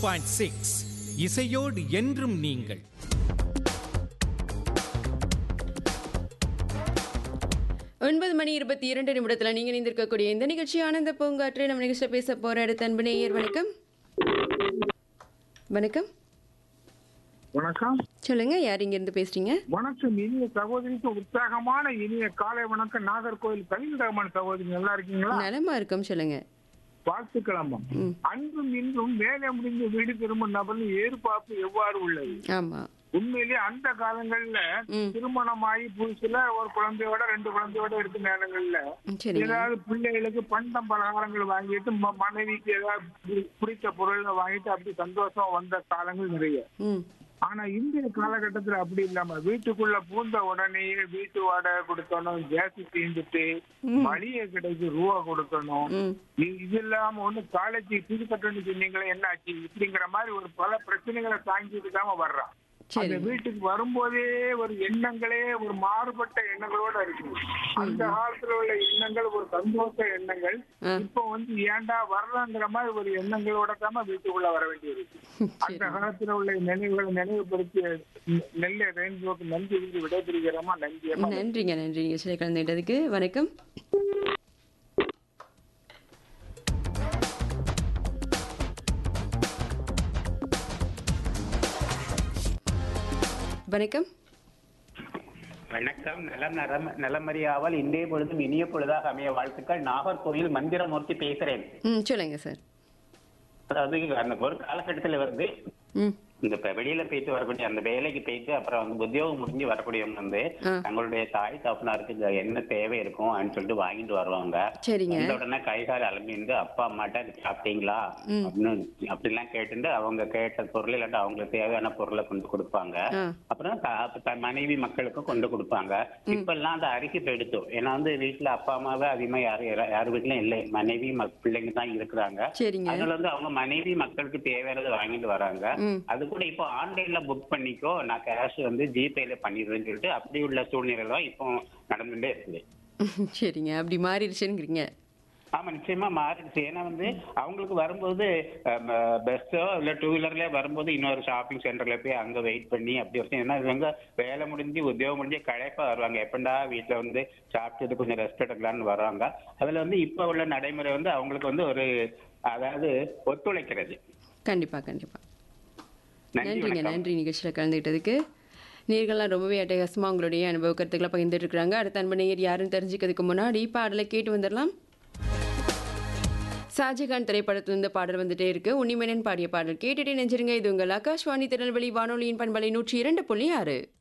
Point six இசையோடு என்றும் நீங்கள் ஒன்பது மணி இருபத்தி இரண்டு நிமிடத்தில் நீங்கள் இணைந்திருக்கக்கூடிய இந்த நிகழ்ச்சி ஆனந்த பூங்காற்று நம்ம நிகழ்ச்சியில் பேச போகிற அடுத்த அன்பு நேயர் வணக்கம் வணக்கம் வணக்கம் சொல்லுங்க யார் இங்கேருந்து பேசுறீங்க வணக்கம் இனிய சகோதரிக்கு உற்சாகமான இனிய காலை வணக்கம் நாகர்கோவில் கலிந்தகமன் சகோதரி நல்லா இருக்கீங்களா நலமா இருக்கும் சொல்லுங்க வாழ்த்துக்களம்மா ம். அன்றும் இன்றும் வேலை முடிந்து வீடு திரும்பும் நபரின் ஏற்பாப்பு எவ்வாறு உள்ளது ஆமா உண்மையிலேயே அந்த காலங்கள்ல ம். திருமணமாகி புதுசுல ஒரு குழந்தையோட ரெண்டு குழந்தையோட இருக்க நேரங்கள்ல ம், சரிங்க ஏதாவது பிள்ளைகளுக்கு பண்டம் பலகாரங்கள் வாங்கிட்டு ம- மனைவிக்கு ஏதாவது பி- பிடித்த பொருளை வாங்கிட்டு அப்படி சந்தோஷம் வந்த காலங்கள் நிறைய ம் ஆனா இந்திய காலகட்டத்துல அப்படி இல்லாம வீட்டுக்குள்ள பூந்த உடனேயே வீட்டு வாடகை கொடுக்கணும் கேஸ் தீந்துட்டு மளிகை கடைக்கு ரூபா கொடுக்கணும் ம் இ- இது இல்லாம ஒண்ணு காலேஜ் ஃபீஸ் கட்டணும்னு சொன்னீங்களே என்ன ஆச்சு இப்படிங்கிற மாதிரி ஒரு பல பிரச்சனைகளை தாங்கிட்டு தாம வர்றான் அந்த சரி வீட்டுக்கு வரும்போதே ஒரு எண்ணங்களே ஒரு மாறுபட்ட எண்ணங்களோட இருக்கு அந்த காலத்துல உள்ள எண்ணங்கள் ஒரு சந்தோஷ எண்ணங்கள் ஆ. இப்ப வந்து ஏன்டா வர்றங்கிற மாதிரி ஒரு எண்ணங்களோட தாம வீட்டுக்குள்ள வர வேண்டியிருக்கு அந்த சரி காலத்துல உள்ள நினைவுகளை நினைவுபடுத்திய நெ- நெல்லை ரெயின்போக்கு நன்றி விருது விடைபெறுகிறோமா நன்றி அம்மா. நன்றிங்க நன்றி நிகழ்ச்சியில் கலந்துகிட்டதுக்கு வணக்கம் வணக்கம் வணக்கம் நலம் நலம் நலமறியாமல் இன்றைய பொழுதும் இனிய பொழுதாக அமைய வாழ்த்துக்கள் நாகர்கோவில் மந்திரமூர்த்தி பேசுறேன் ம் சொல்லுங்க சார் அதாவது அந்த ஒரு காலகட்டத்துல வந்து ம் இந்த இப்ப வெளியில போயிட்டு வரக்கூடிய அந்த வேலைக்கு போயிட்டு அப்புறம் வந்து உத்தியோகம் முடிஞ்சு வரக்கூடியவங்க வந்து ஆ. தங்களுடைய தாய் தகப்பனாருக்கு இந்த என்ன தேவை இருக்கும் அப்படின்னு சொல்லிட்டு வாங்கிட்டு வருவாங்க சரிங்க வந்த உடனே கை கால் அலம்பிட்டு அப்பா அம்மாட்ட இது சாப்பிட்டீங்களா ம். அப்படின்னு அப்படிலாம் கேட்டுட்டு அவங்க கேட்ட பொருள் இல்லாட்டி அவங்களுக்கு தேவையான பொருளை கொண்டு கொடுப்பாங்க ஆ அப்புறம் த- த- மனைவி மக்களுக்கும் கொண்டு கொடுப்பாங்க இப்ப எல்லாம் அந்த அரிசி போயிடுத்து ஏன்னா வந்து வீட்டுல அப்பா அம்மாவே அதிகமா யாரும் யாரு- யார் வீட்லயும் இல்லை மனைவி மக்- பிள்ளைங்க தான் இருக்கிறாங்க சரிங்க அதனால வந்து அவங்க மனைவி மக்களுக்கு தேவையானதை வாங்கிட்டு வராங்க ம் அது கூட இப்போ ஆன்லைன்ல புக் பண்ணிக்கோ நான் கேஷ் வந்து ஜிபேல பண்ணிடுறேன்னு சொல்லிட்டு அப்படி உள்ள சூழ்நிலை தான் இப்போ நடந்துட்டே இருக்குது சரிங்க அப்படி மாறிடுச்சுங்கிறீங்க ஆமா நிச்சயமா மாறிடுச்சு ஏன்னா வந்து அவங்களுக்கு வரும்போது பஸ்ஸோ இல்ல டூ வீலர்லயே வரும்போது இன்னொரு ஷாப்பிங் சென்டர்ல போய் அங்க வெயிட் பண்ணி அப்படி ஒரு ஏன்னா இவங்க வேலை முடிஞ்சு உத்தியோகம் முடிஞ்சு களைப்பா வருவாங்க எப்பண்டா வீட்டுல வந்து சாப்பிட்டுட்டு கொஞ்சம் ரெஸ்ட் எடுக்கலாம்னு வருவாங்க அதுல வந்து இப்ப உள்ள நடைமுறை வந்து அவங்களுக்கு வந்து ஒரு அதாவது ஒத்துழைக்கிறது கண்டிப்பா கண்டிப்பா நன்றி நன்றிங்க வணக்கம் நன்றி நிகழ்ச்சியில் கலந்துக்கிட்டதுக்கு நேர்கள்லாம் ரொம்பவே அட்டகாசமாக உங்களுடைய அனுபவ கருத்துக்களை பகிர்ந்துட்டு இருக்காங்க அடுத்த அன்பு நேயர் யாருன்னு தெரிஞ்சுக்கிறதுக்கு முன்னாடி பாடலை கேட்டு வந்துடலாம் ஷாஜகான் திரைப்படத்துல இந்த பாடல் வந்துட்டே இருக்கு உன்னிமேனன் பாடிய பாடல் கேட்டுட்டே நெஞ்சிருங்க இது உங்கள் ஆகாஷ்வாணி திருநெல்வேலி வானொலியின் பண்பலை நூற்றி இரண்டு புள்ளி ஆறு